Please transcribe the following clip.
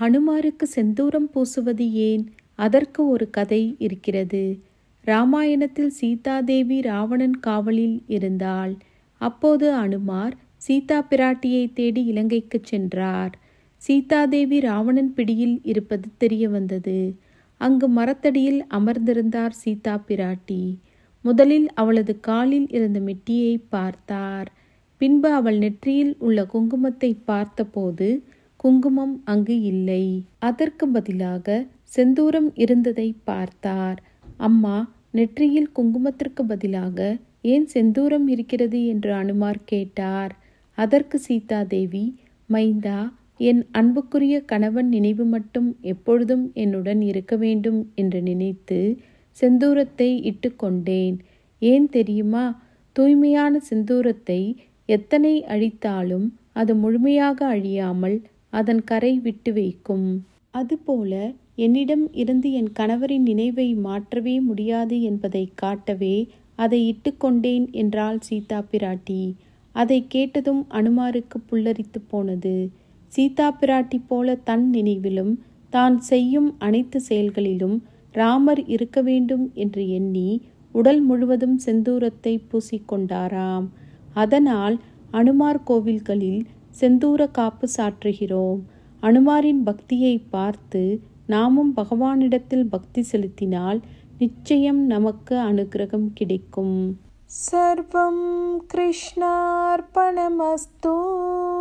ஹனுமாருக்கு செந்தூரம் பூசுவது ஏன் அதற்கு ஒரு கதை இருக்கிறது ராமாயணத்தில் சீதாதேவி ராவணன் காவலில் இருந்தாள் அப்போது அனுமார் சீதா பிராட்டியை தேடி இலங்கைக்கு சென்றார் சீதாதேவி ராவணன் பிடியில் இருப்பது தெரிய வந்தது அங்கு மரத்தடியில் அமர்ந்திருந்தார் சீதா பிராட்டி முதலில் அவளது காலில் இருந்த மெட்டியை பார்த்தார் பின்பு அவள் நெற்றியில் உள்ள குங்குமத்தை பார்த்தபோது குங்குமம் அங்கு இல்லை அதற்கு பதிலாக செந்தூரம் இருந்ததை பார்த்தார் அம்மா நெற்றியில் குங்குமத்திற்கு பதிலாக ஏன் செந்தூரம் இருக்கிறது என்று அனுமார் கேட்டார் அதற்கு சீதாதேவி மைந்தா என் அன்புக்குரிய கணவன் நினைவு மட்டும் எப்பொழுதும் என்னுடன் இருக்க வேண்டும் என்று நினைத்து செந்தூரத்தை இட்டுக்கொண்டேன் ஏன் தெரியுமா தூய்மையான செந்தூரத்தை எத்தனை அழித்தாலும் அது முழுமையாக அழியாமல் அதன் கரை விட்டு வைக்கும் அதுபோல என்னிடம் இருந்து என் கணவரின் நினைவை மாற்றவே முடியாது என்பதை காட்டவே அதை இட்டுக்கொண்டேன் என்றாள் சீதா பிராட்டி அதை கேட்டதும் அனுமாருக்கு புல்லரித்து போனது சீதா பிராட்டி போல தன் நினைவிலும் தான் செய்யும் அனைத்து செயல்களிலும் ராமர் இருக்க வேண்டும் என்று எண்ணி உடல் முழுவதும் செந்தூரத்தை பூசிக்கொண்டாராம் அதனால் அனுமார் கோவில்களில் செந்தூர காப்பு சாற்றுகிறோம் அனுமாரின் பக்தியை பார்த்து நாமும் பகவானிடத்தில் பக்தி செலுத்தினால் நிச்சயம் நமக்கு அனுகிரகம் கிடைக்கும் सर्वं कृष्णार्पणमस्तु